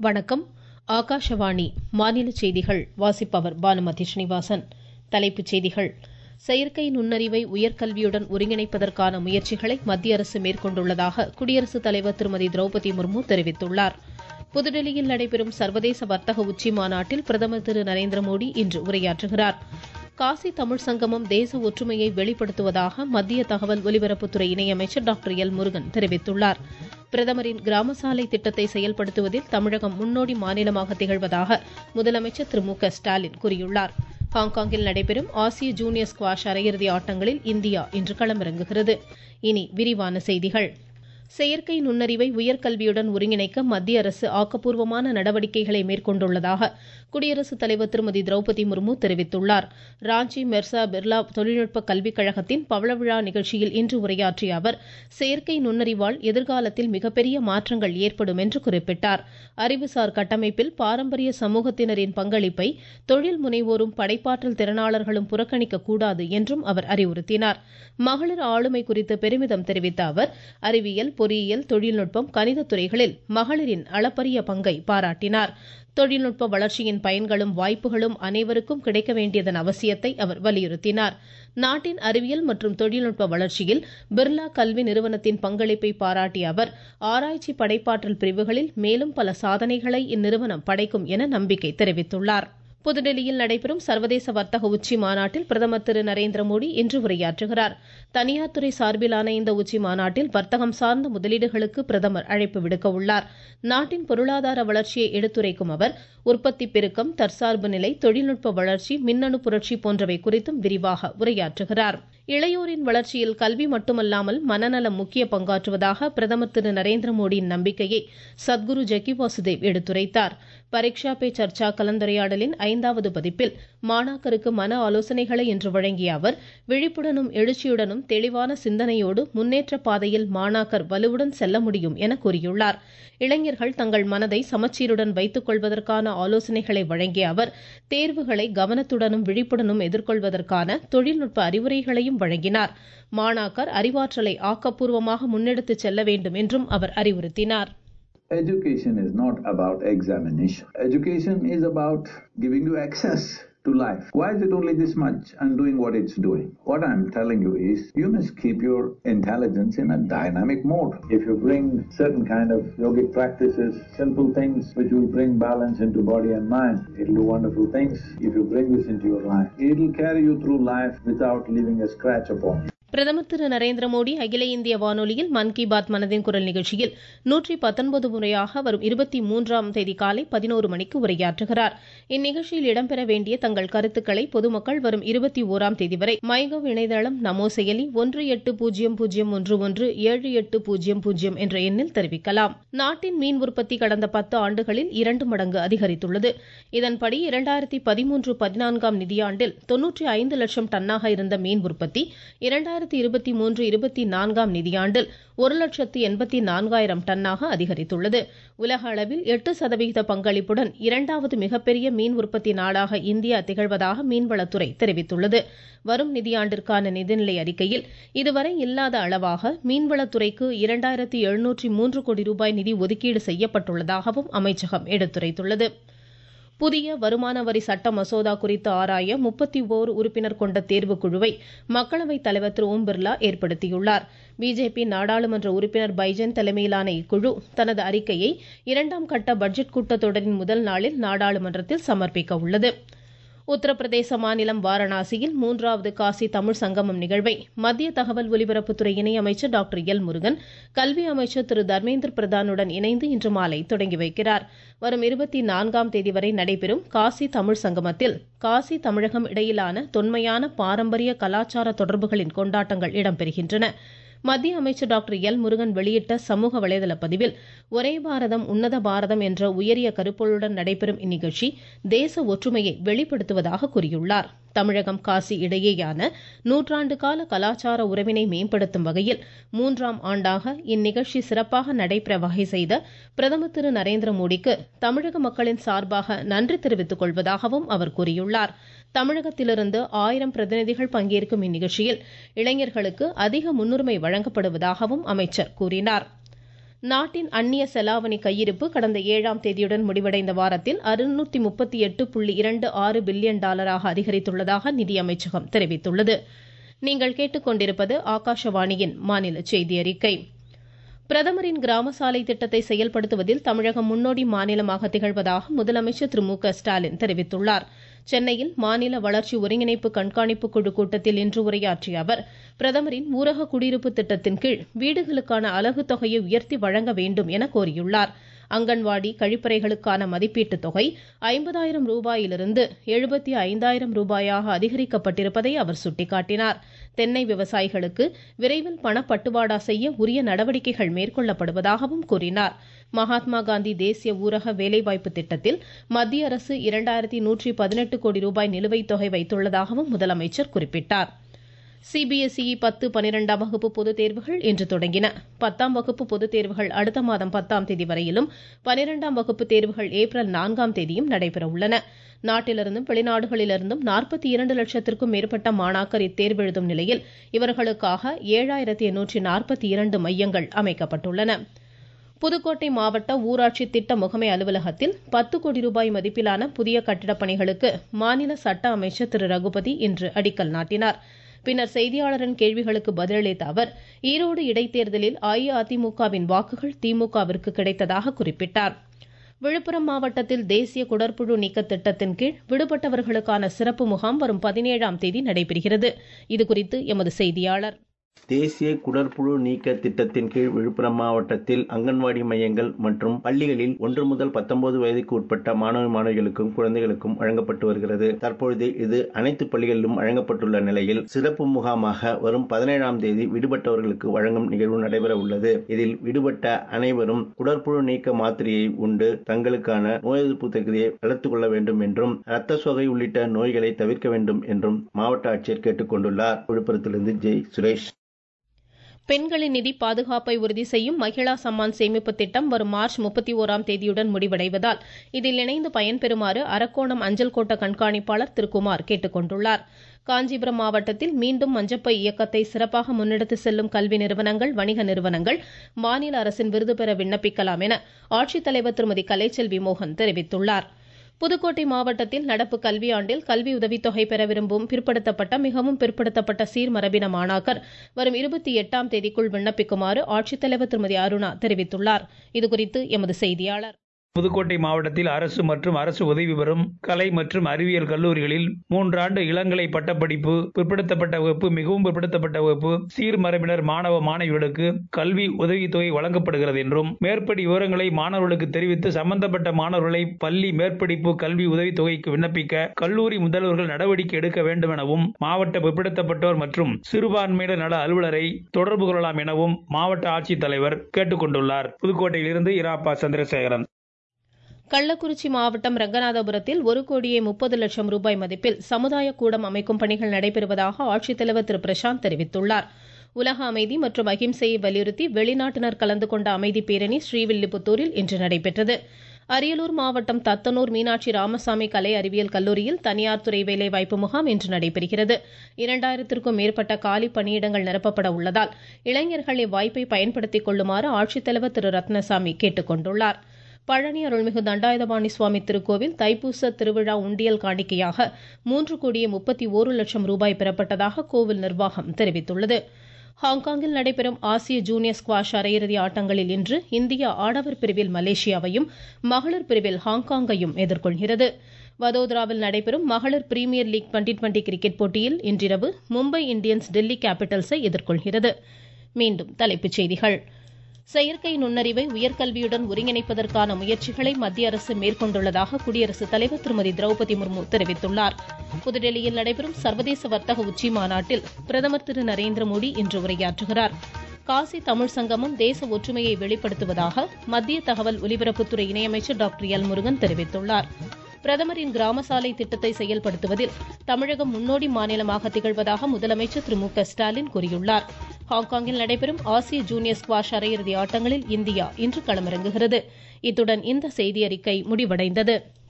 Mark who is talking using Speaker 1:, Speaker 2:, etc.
Speaker 1: வணக்கம் ஆகாஷவாணி மாநில செய்திகள் வாசிப்பவர் பானுமதி ஸ்ரீனிவாசன் தலைப்புச் செய்திகள் செயற்கை நுண்ணறிவை உயர்கல்வியுடன் ஒருங்கிணைப்பதற்கான முயற்சிகளை மத்திய அரசு மேற்கொண்டுள்ளதாக குடியரசுத் தலைவர் திருமதி திரௌபதி முர்மு தெரிவித்துள்ளார் புதுடெல்லியில் நடைபெறும் சர்வதேச வர்த்தக உச்சி மாநாட்டில் பிரதமர் திரு நரேந்திர மோடி இன்று உரையாற்றுகிறார் காசி தமிழ் சங்கமம் தேச ஒற்றுமையை வெளிப்படுத்துவதாக மத்திய தகவல் ஒலிபரப்புத்துறை இணையமைச்சர் டாக்டர் எல் முருகன் தெரிவித்துள்ளார் பிரதமரின் கிராம சாலை திட்டத்தை செயல்படுத்துவதில் தமிழகம் முன்னோடி மாநிலமாக திகழ்வதாக முதலமைச்சர் திரு மு க ஸ்டாலின் கூறியுள்ளார் ஹாங்காங்கில் நடைபெறும் ஆசிய ஜூனியர் ஸ்குவாஷ் அரையிறுதி ஆட்டங்களில் இந்தியா இன்று களமிறங்குகிறது இனி விரிவான செய்திகள் செயற்கை நுண்ணறிவை உயர்கல்வியுடன் ஒருங்கிணைக்க மத்திய அரசு ஆக்கப்பூர்வமான நடவடிக்கைகளை மேற்கொண்டுள்ளதாக குடியரசுத் தலைவர் திருமதி திரௌபதி முர்மு தெரிவித்துள்ளார் ராஞ்சி மெர்சா பிர்லா தொழில்நுட்ப கல்விக் கழகத்தின் பவளவிழா நிகழ்ச்சியில் இன்று உரையாற்றிய அவர் செயற்கை நுண்ணறிவால் எதிர்காலத்தில் மிகப்பெரிய மாற்றங்கள் ஏற்படும் என்று குறிப்பிட்டார் அறிவுசார் கட்டமைப்பில் பாரம்பரிய சமூகத்தினரின் பங்களிப்பை தொழில் முனைவோரும் படைப்பாற்றல் திறனாளர்களும் புறக்கணிக்க கூடாது என்றும் அவர் அறிவுறுத்தினார் மகளிர் ஆளுமை குறித்து பெருமிதம் தெரிவித்த அவர் அறிவியல் பொறியியல் தொழில்நுட்பம் கணித துறைகளில் மகளிரின் அளப்பரிய பங்கை பாராட்டினார் தொழில்நுட்ப வளர்ச்சியின் பயன்களும் வாய்ப்புகளும் அனைவருக்கும் கிடைக்க வேண்டியதன் அவசியத்தை அவர் வலியுறுத்தினார் நாட்டின் அறிவியல் மற்றும் தொழில்நுட்ப வளர்ச்சியில் பிர்லா கல்வி நிறுவனத்தின் பங்களிப்பை பாராட்டிய அவர் ஆராய்ச்சி படைப்பாற்றல் பிரிவுகளில் மேலும் பல சாதனைகளை இந்நிறுவனம் படைக்கும் என நம்பிக்கை தெரிவித்துள்ளார் புதுடெல்லியில் நடைபெறும் சர்வதேச வர்த்தக உச்சி மாநாட்டில் பிரதமர் திரு நரேந்திர மோடி இன்று உரையாற்றுகிறார் தனியார் துறை சார்பிலான இந்த உச்சி மாநாட்டில் வர்த்தகம் சார்ந்த முதலீடுகளுக்கு பிரதமர் அழைப்பு விடுக்க உள்ளார் நாட்டின் பொருளாதார வளர்ச்சியை எடுத்துரைக்கும் அவர் உற்பத்தி பெருக்கம் தற்சார்பு நிலை தொழில்நுட்ப வளர்ச்சி மின்னணு புரட்சி போன்றவை குறித்தும் விரிவாக உரையாற்றுகிறார் இளையோரின் வளர்ச்சியில் கல்வி மட்டுமல்லாமல் மனநலம் முக்கிய பங்காற்றுவதாக பிரதமர் திரு நரேந்திர மோடியின் நம்பிக்கையை சத்குரு ஜக்கி வாசுதேவ் எடுத்துரைத்தார் பரீட்சா பே சர்ச்சா கலந்துரையாடலின் ஐந்தாவது பதிப்பில் மாணாக்கருக்கு மன ஆலோசனைகளை இன்று வழங்கிய அவர் விழிப்புடனும் எழுச்சியுடனும் தெளிவான சிந்தனையோடு முன்னேற்ற பாதையில் மாணாக்கர் வலுவுடன் செல்ல முடியும் என கூறியுள்ளார் இளைஞர்கள் தங்கள் மனதை சமச்சீருடன் வைத்துக் கொள்வதற்கான ஆலோசனைகளை வழங்கிய அவர் தேர்வுகளை கவனத்துடனும் விழிப்புடனும் எதிர்கொள்வதற்கான தொழில்நுட்ப அறிவுரைகளையும் வழங்கினார் மாணாக்கர் அறிவாற்றலை ஆக்கப்பூர்வமாக முன்னெடுத்துச் செல்ல வேண்டும் என்றும் அவர் அறிவுறுத்தினார்
Speaker 2: Education is not about examination. Education is about giving you access to life. Why is it only this much and doing what it's doing? What I'm telling you is you must keep your intelligence in a dynamic mode. If you bring certain kind of yogic practices, simple things which will bring balance into body and mind, it'll do wonderful things. If you bring this into your life, it'll carry you through life without leaving a scratch upon you.
Speaker 1: பிரதமர் திரு நரேந்திர மோடி அகில இந்திய வானொலியில் மன் கி பாத் மனதின் குரல் நிகழ்ச்சியில் நூற்றி பத்தொன்பது முறையாக வரும் இருபத்தி மூன்றாம் தேதி காலை பதினோரு மணிக்கு உரையாற்றுகிறார் இந்நிகழ்ச்சியில் இடம்பெற வேண்டிய தங்கள் கருத்துக்களை பொதுமக்கள் வரும் இருபத்தி ஓராம் தேதி வரை மைகவ் இணையதளம் நமோ செயலி ஒன்று எட்டு பூஜ்ஜியம் பூஜ்ஜியம் ஒன்று ஒன்று ஏழு எட்டு பூஜ்ஜியம் பூஜ்ஜியம் என்ற எண்ணில் தெரிவிக்கலாம் நாட்டின் மீன் உற்பத்தி கடந்த பத்து ஆண்டுகளில் இரண்டு மடங்கு அதிகரித்துள்ளது இதன்படி இரண்டாயிரத்தி பதிமூன்று பதினான்காம் நிதியாண்டில் தொன்னூற்றி ஐந்து லட்சம் டன்னாக இருந்த மீன் உற்பத்தி இரண்டாயிரத்தி இரண்டாயிரத்தி இருபத்தி மூன்று இருபத்தி நான்காம் நிதியாண்டில் ஒரு லட்சத்து எண்பத்தி நான்காயிரம் டன்னாக அதிகரித்துள்ளது உலக அளவில் எட்டு சதவிகித பங்களிப்புடன் இரண்டாவது மிகப்பெரிய மீன் உற்பத்தி நாடாக இந்தியா திகழ்வதாக மீன்வளத்துறை தெரிவித்துள்ளது வரும் நிதியாண்டிற்கான நிதிநிலை அறிக்கையில் இதுவரை இல்லாத அளவாக மீன்வளத்துறைக்கு இரண்டாயிரத்தி எழுநூற்றி மூன்று கோடி ரூபாய் நிதி ஒதுக்கீடு செய்யப்பட்டுள்ளதாகவும் அமைச்சகம் எடுத்துரைத்துள்ளது புதிய வருமான வரி சட்ட மசோதா குறித்து ஆராய முப்பத்தி ஓர் உறுப்பினர் கொண்ட தேர்வுக் குழுவை மக்களவைத் தலைவர் திரு ஓம் பிர்லா ஏற்படுத்தியுள்ளார் பிஜேபி நாடாளுமன்ற உறுப்பினர் பைஜன் தலைமையிலான இக்குழு தனது அறிக்கையை இரண்டாம் கட்ட பட்ஜெட் கூட்டத்தொடரின் முதல் நாளில் நாடாளுமன்றத்தில் சமர்ப்பிக்க உள்ளது உத்தரப்பிரதேச மாநிலம் வாரணாசியில் மூன்றாவது காசி தமிழ் சங்கமம் நிகழ்வை மத்திய தகவல் ஒலிபரப்புத்துறை இணையமைச்சர் டாக்டர் எல் முருகன் கல்வி அமைச்சர் திரு தர்மேந்திர பிரதானுடன் இணைந்து இன்று மாலை தொடங்கி வைக்கிறார் வரும் இருபத்தி நான்காம் தேதி வரை நடைபெறும் காசி தமிழ் சங்கமத்தில் காசி தமிழகம் இடையிலான தொன்மையான பாரம்பரிய கலாச்சார தொடர்புகளின் கொண்டாட்டங்கள் இடம்பெறுகின்றன மத்திய அமைச்சர் டாக்டர் எல் முருகன் வெளியிட்ட சமூக வலைதள பதிவில் ஒரே பாரதம் உன்னத பாரதம் என்ற உயரிய கருப்பொருளுடன் நடைபெறும் இந்நிகழ்ச்சி தேச ஒற்றுமையை வெளிப்படுத்துவதாக கூறியுள்ளார் தமிழகம் காசி இடையேயான நூற்றாண்டு கால கலாச்சார உறவினை மேம்படுத்தும் வகையில் மூன்றாம் ஆண்டாக இந்நிகழ்ச்சி சிறப்பாக நடைபெற வகை செய்த பிரதமர் திரு நரேந்திர மோடிக்கு தமிழக மக்களின் சார்பாக நன்றி தெரிவித்துக் கொள்வதாகவும் அவர் கூறியுள்ளார் தமிழகத்திலிருந்து ஆயிரம் பிரதிநிதிகள் பங்கேற்கும் இந்நிகழ்ச்சியில் இளைஞர்களுக்கு அதிக முன்னுரிமை வழங்கப்படுவதாகவும் அமைச்சர் கூறினார் நாட்டின் அந்நிய செலாவணி கையிருப்பு கடந்த ஏழாம் தேதியுடன் முடிவடைந்த வாரத்தில் அறுநூத்தி முப்பத்தி எட்டு புள்ளி இரண்டு ஆறு பில்லியன் டாலராக அதிகரித்துள்ளதாக நிதியமைச்சகம் தெரிவித்துள்ளது நீங்கள் கேட்டுக்கொண்டிருப்பது ஆகாஷவாணியின் மாநில செய்தி அறிக்கை பிரதமரின் கிராம சாலை திட்டத்தை செயல்படுத்துவதில் தமிழகம் முன்னோடி மாநிலமாக திகழ்வதாக முதலமைச்சர் திரு மு க ஸ்டாலின் தெரிவித்துள்ளார் சென்னையில் மாநில வளர்ச்சி ஒருங்கிணைப்பு கண்காணிப்பு குழு கூட்டத்தில் இன்று உரையாற்றிய அவர் பிரதமரின் ஊரக குடியிருப்பு திட்டத்தின் கீழ் வீடுகளுக்கான அலகு தொகையை உயர்த்தி வழங்க வேண்டும் என கோரியுள்ளார் அங்கன்வாடி கழிப்பறைகளுக்கான மதிப்பீட்டுத் தொகை ஐம்பதாயிரம் ரூபாயிலிருந்து எழுபத்தி ஐந்தாயிரம் ரூபாயாக அதிகரிக்கப்பட்டிருப்பதை அவர் சுட்டிக்காட்டினார் தென்னை விவசாயிகளுக்கு விரைவில் பணப்பட்டுவாடா செய்ய உரிய நடவடிக்கைகள் மேற்கொள்ளப்படுவதாகவும் கூறினார் மகாத்மா காந்தி தேசிய ஊரக வேலைவாய்ப்பு திட்டத்தில் மத்திய அரசு இரண்டாயிரத்தி நூற்றி பதினெட்டு கோடி ரூபாய் நிலுவைத் தொகை வைத்துள்ளதாகவும் முதலமைச்சர் குறிப்பிட்டார் சிபிஎஸ்இ பத்து பனிரெண்டாம் வகுப்பு பொதுத் தேர்வுகள் இன்று தொடங்கின பத்தாம் வகுப்பு பொதுத் தேர்வுகள் அடுத்த மாதம் பத்தாம் தேதி வரையிலும் பனிரெண்டாம் வகுப்பு தேர்வுகள் ஏப்ரல் நான்காம் தேதியும் நடைபெற உள்ளன நாட்டிலிருந்தும் வெளிநாடுகளிலிருந்தும் நாற்பத்தி இரண்டு லட்சத்திற்கும் மேற்பட்ட மாணாக்கர் இத்தேர்வு எழுதும் நிலையில் இவர்களுக்காக ஏழாயிரத்தி எண்ணூற்றி நாற்பத்தி இரண்டு மையங்கள் அமைக்கப்பட்டுள்ளன புதுக்கோட்டை மாவட்ட ஊராட்சி திட்ட முகமை அலுவலகத்தில் பத்து கோடி ரூபாய் மதிப்பிலான புதிய கட்டிடப் பணிகளுக்கு மாநில சட்ட அமைச்சர் திரு ரகுபதி இன்று அடிக்கல் நாட்டினார் பின்னர் செய்தியாளரின் கேள்விகளுக்கு பதிலளித்த அவர் ஈரோடு இடைத்தேர்தலில் அஇஅதிமுகவின் வாக்குகள் திமுகவிற்கு கிடைத்ததாக குறிப்பிட்டார் விழுப்புரம் மாவட்டத்தில் தேசிய குடற்புழு நீக்க திட்டத்தின் கீழ் விடுபட்டவர்களுக்கான சிறப்பு முகாம் வரும் பதினேழாம் தேதி நடைபெறுகிறது இதுகுறித்து எமது செய்தியாளர்
Speaker 3: தேசிய குடற்புழு நீக்க திட்டத்தின் கீழ் விழுப்புரம் மாவட்டத்தில் அங்கன்வாடி மையங்கள் மற்றும் பள்ளிகளில் ஒன்று முதல் பத்தொன்பது வயதுக்கு உட்பட்ட மாணவ மாணவிகளுக்கும் குழந்தைகளுக்கும் வழங்கப்பட்டு வருகிறது தற்பொழுது இது அனைத்து பள்ளிகளிலும் வழங்கப்பட்டுள்ள நிலையில் சிறப்பு முகாமாக வரும் பதினேழாம் தேதி விடுபட்டவர்களுக்கு வழங்கும் நிகழ்வு நடைபெற உள்ளது இதில் விடுபட்ட அனைவரும் குடற்புழு நீக்க மாத்திரையை உண்டு தங்களுக்கான நோய் எதிர்ப்பு தகுதியை வளர்த்துக் கொள்ள வேண்டும் என்றும் இரத்த சோகை உள்ளிட்ட நோய்களை தவிர்க்க வேண்டும் என்றும் மாவட்ட ஆட்சியர் கேட்டுக் கொண்டுள்ளார் விழுப்புரத்திலிருந்து ஜெய் சுரேஷ்
Speaker 1: பெண்களின் நிதி பாதுகாப்பை உறுதி செய்யும் மகிழா சம்மான் சேமிப்பு திட்டம் வரும் மார்ச் முப்பத்தி ஓராம் தேதியுடன் முடிவடைவதால் இதில் இணைந்து பயன்பெறுமாறு அரக்கோணம் அஞ்சல் கோட்ட கண்காணிப்பாளர் திரு குமார் கேட்டுக் கொண்டுள்ளார் காஞ்சிபுரம் மாவட்டத்தில் மீண்டும் மஞ்சப்பை இயக்கத்தை சிறப்பாக முன்னெடுத்து செல்லும் கல்வி நிறுவனங்கள் வணிக நிறுவனங்கள் மாநில அரசின் விருது பெற விண்ணப்பிக்கலாம் என ஆட்சித்தலைவர் திருமதி கலைச்செல்வி மோகன் தெரிவித்துள்ளார் புதுக்கோட்டை மாவட்டத்தில் நடப்பு கல்வியாண்டில் கல்வி உதவித்தொகை பெற விரும்பும் பிற்படுத்தப்பட்ட மிகவும் பிற்படுத்தப்பட்ட சீர்மரபின மாணாக்கர் வரும் இருபத்தி எட்டாம் தேதிக்குள் விண்ணப்பிக்குமாறு ஆட்சித்தலைவர் திருமதி அருணா தெரிவித்துள்ளார் இதுகுறித்து எமது செய்தியாளர்
Speaker 4: புதுக்கோட்டை மாவட்டத்தில் அரசு மற்றும் அரசு உதவி பெறும் கலை மற்றும் அறிவியல் கல்லூரிகளில் மூன்றாண்டு இளங்கலை பட்டப்படிப்பு பிற்படுத்தப்பட்ட வகுப்பு மிகவும் பிற்படுத்தப்பட்ட வகுப்பு சீர்மரபினர் மாணவ மாணவிகளுக்கு கல்வி உதவித்தொகை வழங்கப்படுகிறது என்றும் மேற்படி விவரங்களை மாணவர்களுக்கு தெரிவித்து சம்பந்தப்பட்ட மாணவர்களை பள்ளி மேற்படிப்பு கல்வி உதவித்தொகைக்கு விண்ணப்பிக்க கல்லூரி முதல்வர்கள் நடவடிக்கை எடுக்க வேண்டும் எனவும் மாவட்ட பிற்படுத்தப்பட்டோர் மற்றும் சிறுபான்மையினர் நல அலுவலரை தொடர்பு கொள்ளலாம் எனவும் மாவட்ட ஆட்சித்தலைவர் கேட்டுக் கொண்டுள்ளார் புதுக்கோட்டையிலிருந்து இராப்பா சந்திரசேகரன்
Speaker 1: கள்ளக்குறிச்சி மாவட்டம் ரங்கநாதபுரத்தில் ஒரு கோடியே முப்பது லட்சம் ரூபாய் மதிப்பில் சமுதாய கூடம் அமைக்கும் பணிகள் நடைபெறுவதாக ஆட்சித்தலைவர் திரு பிரசாந்த் தெரிவித்துள்ளார் உலக அமைதி மற்றும் அகிம்சையை வலியுறுத்தி வெளிநாட்டினர் கலந்து கொண்ட அமைதி பேரணி ஸ்ரீவில்லிபுத்தூரில் இன்று நடைபெற்றது அரியலூர் மாவட்டம் தத்தனூர் மீனாட்சி ராமசாமி கலை அறிவியல் கல்லூரியில் தனியார் துறை வேலைவாய்ப்பு முகாம் இன்று நடைபெறுகிறது இரண்டாயிரத்திற்கும் மேற்பட்ட காலி பணியிடங்கள் நிரப்பப்பட உள்ளதால் இளைஞர்கள் இவ்வாய்ப்பை பயன்படுத்திக் கொள்ளுமாறு ஆட்சித்தலைவர் திரு ரத்னசாமி கேட்டுக் கொண்டுள்ளார் பழனி அருள்மிகு தண்டாயுதபாணி சுவாமி திருக்கோவில் தைப்பூச திருவிழா உண்டியல் காணிக்கையாக மூன்று கோடியே முப்பத்தி ஓரு லட்சம் ரூபாய் பெறப்பட்டதாக கோவில் நிர்வாகம் தெரிவித்துள்ளது ஹாங்காங்கில் நடைபெறும் ஆசிய ஜூனியர் ஸ்குவாஷ் அரையிறுதி ஆட்டங்களில் இன்று இந்தியா ஆடவர் பிரிவில் மலேசியாவையும் மகளிர் பிரிவில் ஹாங்காங்கையும் எதிர்கொள்கிறது வதோதராவில் நடைபெறும் மகளிர் premier league twenty twenty cricket போட்டியில் இன்றிரவு மும்பை இந்தியன்ஸ் டெல்லி கேபிட்டல்ஸை எதிர்கொள்கிறது மீண்டும் தலைப்புச் செய்திகள் செயற்கை நுண்ணறிவை உயர்கல்வியுடன் ஒருங்கிணைப்பதற்கான முயற்சிகளை மத்திய அரசு மேற்கொண்டுள்ளதாக குடியரசுத் தலைவர் திருமதி திரௌபதி முர்மு தெரிவித்துள்ளார் புதுடெல்லியில் நடைபெறும் சர்வதேச வர்த்தக உச்சி மாநாட்டில் பிரதமர் திரு நரேந்திர மோடி இன்று உரையாற்றுகிறார் காசி தமிழ் சங்கமம் தேச ஒற்றுமையை வெளிப்படுத்துவதாக மத்திய தகவல் ஒலிபரப்புத்துறை இணையமைச்சர் டாக்டர் எல் முருகன் தெரிவித்துள்ளார் பிரதமரின் கிராம சாலை திட்டத்தை செயல்படுத்துவதில் தமிழகம் முன்னோடி மாநிலமாக திகழ்வதாக முதலமைச்சர் திரு மு க ஸ்டாலின் கூறியுள்ளார் ஹாங்காங்கில் நடைபெறும் ஆசிய ஜூனியர் ஸ்குவாஷ் அரையிறுதி ஆட்டங்களில் இந்தியா இன்று களமிறங்குகிறது இத்துடன் இந்த செய்தியறிக்கை முடிவடைந்தது